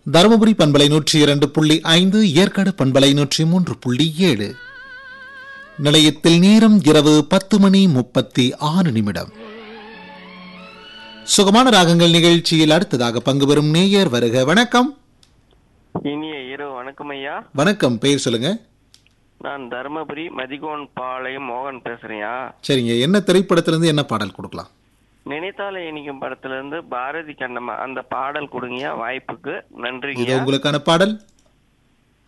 தருமபுரி பண்பலை நூற்றி இரண்டு புள்ளி ஐந்து ஏற்காடு பண்பலை நூற்றி மூன்று புள்ளி ஏழு நிலையத்தில் நேரம் இரவு பத்து மணி முப்பத்தி ஆறு நிமிடம் சுகமான ராகங்கள் நிகழ்ச்சியில் அடுத்ததாக பங்கு பெறும் நேயர் வருக வணக்கம் இனிய இரவு வணக்கம் ஐயா வணக்கம் பெயர் சொல்லுங்க நான் தருமபுரி மதிகோன் பாளையம் மோகன் பேசுறேன்யா சரிங்க என்ன திரைப்படத்திலிருந்து என்ன பாடல் கொடுக்கலாம் நினைத்தாலே இனிக்கும் படத்துல இருந்து பாரதி கண்ணம்மா அந்த பாடல் கொடுங்கய்யா வாய்ப்புக்கு இது நன்றிங்கய்யா உங்களுக்கான பாடல்